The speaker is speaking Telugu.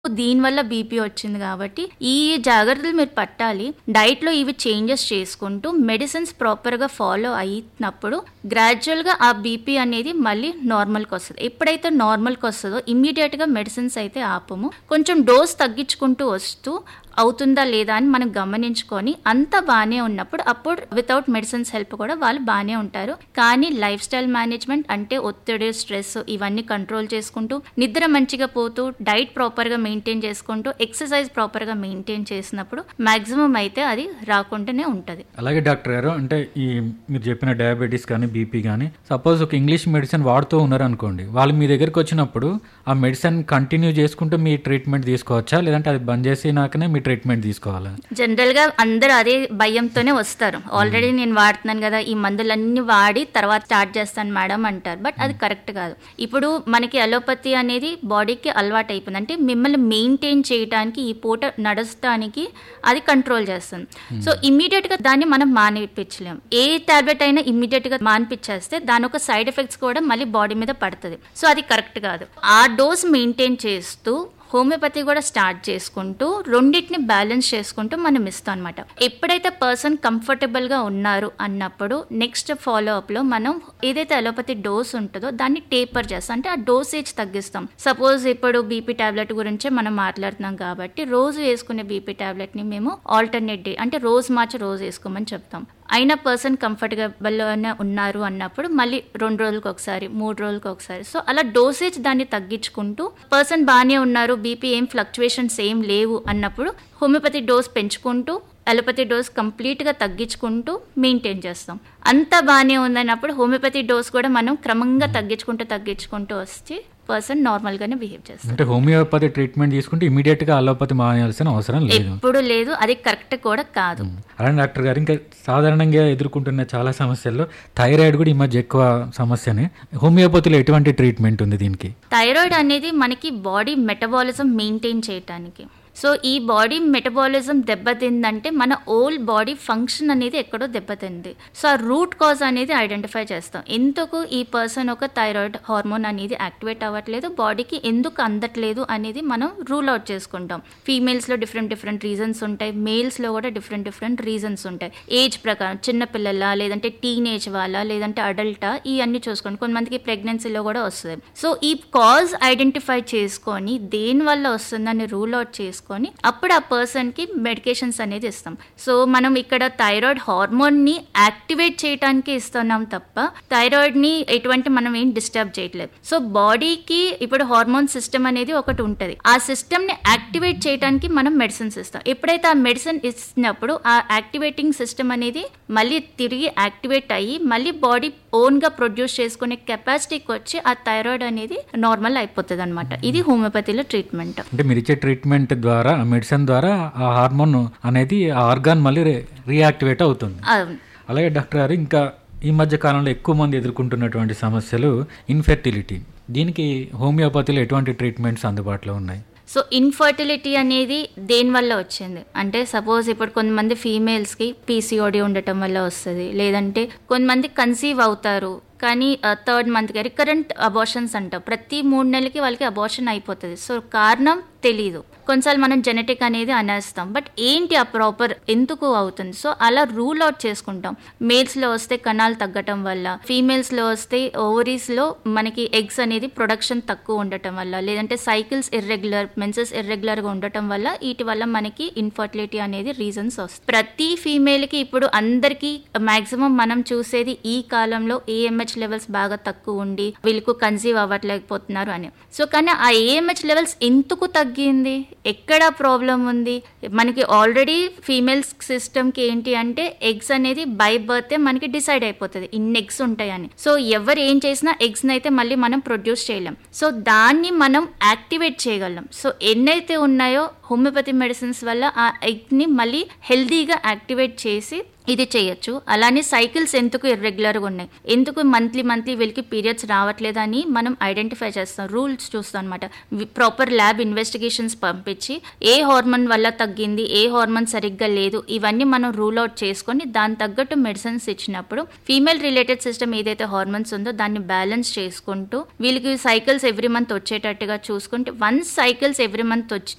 దీనివల్ల బీపీ వచ్చింది కాబట్టి ఈ జాగ్రత్తలు మీరు పట్టాలి డైట్ లో ఇవి చేంజెస్ చేసుకుంటూ మెడిసిన్స్ ప్రాపర్ గా ఫాలో అయినప్పుడు గ్రాడ్యువల్ గా ఆ బీపీ అనేది మళ్ళీ నార్మల్ కి వస్తుంది ఎప్పుడైతే నార్మల్ కి వస్తుందో ఇమ్మీడియట్ గా మెడిసిన్స్ అయితే ఆపము కొంచెం డోస్ తగ్గించుకుంటూ వస్తూ అవుతుందా లేదా అని మనం గమనించుకొని అంత బాగానే ఉన్నప్పుడు అప్పుడు వితౌట్ మెడిసిన్స్ హెల్ప్ కూడా వాళ్ళు బాగానే ఉంటారు కానీ లైఫ్ స్టైల్ మేనేజ్మెంట్ అంటే ఒత్తిడి స్ట్రెస్ ఇవన్నీ కంట్రోల్ చేసుకుంటూ నిద్ర మంచిగా పోతూ డైట్ ప్రాపర్గా మెయింటైన్ చేసుకుంటూ ఎక్సర్సైజ్ ప్రాపర్గా మెయింటైన్ చేసినప్పుడు మాక్సిమం అయితే అది రాకుండానే ఉంటుంది అలాగే డాక్టర్ గారు అంటే ఈ మీరు చెప్పిన డయాబెటీస్ కానీ బీపీ కానీ సపోజ్ ఒక ఇంగ్లీష్ మెడిసిన్ వాడుతూ ఉన్నారు అనుకోండి వాళ్ళు మీ దగ్గరికి వచ్చినప్పుడు ఆ మెడిసిన్ కంటిన్యూ చేసుకుంటూ మీ ట్రీట్మెంట్ తీసుకోవచ్చా లేదంటే అది బంద్ చేసినాకనే మీ ట్రీట్మెంట్ తీసుకోవాలా జనరల్ గా అందరూ అదే భయంతోనే వస్తారు ఆల్రెడీ నేను వాడుతున్నాను కదా ఈ మందులన్నీ వాడి తర్వాత స్టార్ట్ చేస్తాను మేడం అంటారు బట్ అది కరెక్ట్ కాదు ఇప్పుడు మనకి అలోపతి అనేది బాడీకి అలవాటు అయిపోయింది అంటే మిమ్మల్ని మెయింటైన్ చేయడానికి ఈ పూట నడచడానికి అది కంట్రోల్ చేస్తుంది సో ఇమ్మీడియట్ గా దాన్ని మనం మానిపించలేం ఏ టాబ్లెట్ అయినా ఇమ్మీడియట్ గా మానిపించేస్తే దాని ఒక సైడ్ ఎఫెక్ట్స్ కూడా మళ్ళీ బాడీ మీద పడుతుంది సో అది కరెక్ట్ కాదు ఆ డోస్ మెయింటైన్ చేస్తూ హోమియోపతి కూడా స్టార్ట్ చేసుకుంటూ రెండింటిని బ్యాలెన్స్ చేసుకుంటూ మనం ఇస్తాం అనమాట ఎప్పుడైతే పర్సన్ కంఫర్టబుల్గా ఉన్నారు అన్నప్పుడు నెక్స్ట్ ఫాలో అప్లో మనం ఏదైతే అలోపతి డోస్ ఉంటుందో దాన్ని టేపర్ చేస్తాం అంటే ఆ డోసేజ్ తగ్గిస్తాం సపోజ్ ఇప్పుడు బీపీ టాబ్లెట్ గురించే మనం మాట్లాడుతున్నాం కాబట్టి రోజు వేసుకునే బీపీ టాబ్లెట్ని మేము ఆల్టర్నేట్ డే అంటే రోజు మార్చి రోజు వేసుకోమని చెప్తాం అయినా పర్సన్ కంఫర్టబుల్గానే ఉన్నారు అన్నప్పుడు మళ్ళీ రెండు రోజులకు ఒకసారి మూడు రోజులకు ఒకసారి సో అలా డోసేజ్ దాన్ని తగ్గించుకుంటూ పర్సన్ బాగానే ఉన్నారు బీపీ ఏం ఫ్లక్చువేషన్స్ ఏం లేవు అన్నప్పుడు హోమియోపతి డోస్ పెంచుకుంటూ అలోపతి డోస్ కంప్లీట్గా తగ్గించుకుంటూ మెయింటైన్ చేస్తాం అంతా బాగానే ఉందన్నప్పుడు హోమియోపతి డోస్ కూడా మనం క్రమంగా తగ్గించుకుంటూ తగ్గించుకుంటూ వచ్చి పర్సన్ నార్మల్గానే బిహేవ్ చేస్తాం అంటే హోమియోపతి ట్రీట్మెంట్ తీసుకుంటే ఇమీడియట్ గా అలోపతి మానేయాల్సిన అవసరం లేదు ఎప్పుడు లేదు అది కరెక్ట్ కూడా కాదు అలానే డాక్టర్ గారు ఇంకా సాధారణంగా ఎదుర్కొంటున్న చాలా సమస్యల్లో థైరాయిడ్ కూడా ఈ మధ్య ఎక్కువ సమస్యనే హోమియోపతిలో ఎటువంటి ట్రీట్మెంట్ ఉంది దీనికి థైరాయిడ్ అనేది మనకి బాడీ మెటబాలిజం మెయింటైన్ చేయటానికి సో ఈ బాడీ మెటబాలిజం దెబ్బతిందంటే మన ఓల్ బాడీ ఫంక్షన్ అనేది ఎక్కడో దెబ్బతింది సో ఆ రూట్ కాజ్ అనేది ఐడెంటిఫై చేస్తాం ఎందుకు ఈ పర్సన్ ఒక థైరాయిడ్ హార్మోన్ అనేది యాక్టివేట్ అవ్వట్లేదు బాడీకి ఎందుకు అందట్లేదు అనేది మనం రూల్ అవుట్ చేసుకుంటాం ఫీమేల్స్లో డిఫరెంట్ డిఫరెంట్ రీజన్స్ ఉంటాయి మేల్స్లో కూడా డిఫరెంట్ డిఫరెంట్ రీజన్స్ ఉంటాయి ఏజ్ ప్రకారం చిన్న పిల్లల లేదంటే టీనేజ్ వాళ్ళ లేదంటే అడల్టా ఇవన్నీ చూసుకోండి కొంతమందికి ప్రెగ్నెన్సీలో కూడా వస్తుంది సో ఈ కాజ్ ఐడెంటిఫై చేసుకొని దేని వల్ల వస్తుందని రూల్ అవుట్ చేసుకొని అప్పుడు ఆ పర్సన్కి మెడికేషన్స్ అనేది ఇస్తాం సో మనం ఇక్కడ థైరాయిడ్ హార్మోన్ని యాక్టివేట్ చేయడానికి ఇస్తున్నాం తప్ప థైరాయిడ్ని ఎటువంటి మనం ఏం డిస్టర్బ్ చేయట్లేదు సో బాడీకి ఇప్పుడు హార్మోన్ సిస్టమ్ అనేది ఒకటి ఉంటుంది ఆ సిస్టమ్ని యాక్టివేట్ చేయడానికి మనం మెడిసిన్స్ ఇస్తాం ఎప్పుడైతే ఆ మెడిసిన్ ఇచ్చినప్పుడు ఆ యాక్టివేటింగ్ సిస్టమ్ అనేది మళ్ళీ తిరిగి యాక్టివేట్ అయ్యి మళ్ళీ బాడీ ఓన్గా ప్రొడ్యూస్ చేసుకునే కెపాసిటీకి వచ్చి ఆ థైరాయిడ్ అనేది నార్మల్ అయిపోతుంది అనమాట ఇది హోమియోపతిలో ట్రీట్మెంట్ అంటే మీరు ఇచ్చే ట్రీట్మెంట్ ద్వారా ఆ మెడిసిన్ ద్వారా ఆ హార్మోన్ అనేది ఆ ఆర్గాన్ మళ్ళీ రీయాక్టివేట్ అవుతుంది అవును అలాగే డాక్టర్ గారు ఇంకా ఈ మధ్య కాలంలో ఎక్కువ మంది ఎదుర్కొంటున్నటువంటి సమస్యలు ఇన్ఫెర్టిలిటీ దీనికి హోమియోపతిలో ఎటువంటి ట్రీట్మెంట్స్ అందుబాటులో ఉన్నాయి సో ఇన్ఫర్టిలిటీ అనేది దేనివల్ల వచ్చింది అంటే సపోజ్ ఇప్పుడు కొంతమంది ఫీమేల్స్కి పీసీఓడి ఉండటం వల్ల వస్తుంది లేదంటే కొంతమంది కన్సీవ్ అవుతారు కానీ థర్డ్ మంత్కి రికరెంట్ అబార్షన్స్ అంటాం ప్రతి మూడు నెలలకి వాళ్ళకి అబార్షన్ అయిపోతుంది సో కారణం తెలీదు కొన్నిసార్లు మనం జెనెటిక్ అనేది అనేస్తాం బట్ ఏంటి ఆ ప్రాపర్ ఎందుకు అవుతుంది సో అలా రూల్ అవుట్ చేసుకుంటాం మేల్స్లో వస్తే కణాలు తగ్గటం వల్ల ఫీమేల్స్లో వస్తే ఓవరీస్లో మనకి ఎగ్స్ అనేది ప్రొడక్షన్ తక్కువ ఉండటం వల్ల లేదంటే సైకిల్స్ ఇర్రెగ్యులర్ మెన్సెస్ ఇర్రెగ్యులర్గా ఉండటం వల్ల వీటి వల్ల మనకి ఇన్ఫర్టిలిటీ అనేది రీజన్స్ వస్తాయి ప్రతి ఫీమేల్కి ఇప్పుడు అందరికీ మాక్సిమం మనం చూసేది ఈ కాలంలో ఏఎంహెచ్ లెవెల్స్ బాగా తక్కువ ఉండి వీళ్ళకు కన్సీవ్ అవ్వట్లేకపోతున్నారు అని సో కానీ ఆ ఏఎంహెచ్ లెవెల్స్ ఎందుకు తగ్గింది ఎక్కడ ప్రాబ్లం ఉంది మనకి ఆల్రెడీ ఫీమేల్స్ సిస్టమ్కి ఏంటి అంటే ఎగ్స్ అనేది బై బర్తే మనకి డిసైడ్ అయిపోతుంది ఇన్ని ఎగ్స్ ఉంటాయని సో ఎవరు ఏం చేసినా ఎగ్స్ అయితే మళ్ళీ మనం ప్రొడ్యూస్ చేయలేం సో దాన్ని మనం యాక్టివేట్ చేయగలం సో ఎన్నైతే ఉన్నాయో హోమియోపతి మెడిసిన్స్ వల్ల ఆ ఎగ్ని మళ్ళీ హెల్దీగా యాక్టివేట్ చేసి ఇది చేయొచ్చు అలానే సైకిల్స్ ఎందుకు ఇర్రెగ్యులర్గా ఉన్నాయి ఎందుకు మంత్లీ మంత్లీ వీళ్ళకి పీరియడ్స్ రావట్లేదని మనం ఐడెంటిఫై చేస్తాం రూల్స్ చూస్తాం అనమాట ప్రాపర్ ల్యాబ్ ఇన్వెస్టిగేషన్స్ పంపించి ఏ హార్మోన్ వల్ల తగ్గింది ఏ హార్మోన్ సరిగ్గా లేదు ఇవన్నీ మనం రూల్ అవుట్ చేసుకొని దాని తగ్గట్టు మెడిసిన్స్ ఇచ్చినప్పుడు ఫీమేల్ రిలేటెడ్ సిస్టమ్ ఏదైతే హార్మోన్స్ ఉందో దాన్ని బ్యాలెన్స్ చేసుకుంటూ వీళ్ళకి సైకిల్స్ ఎవ్రీ మంత్ వచ్చేటట్టుగా చూసుకుంటే వన్ సైకిల్స్ ఎవ్రీ మంత్ వచ్చి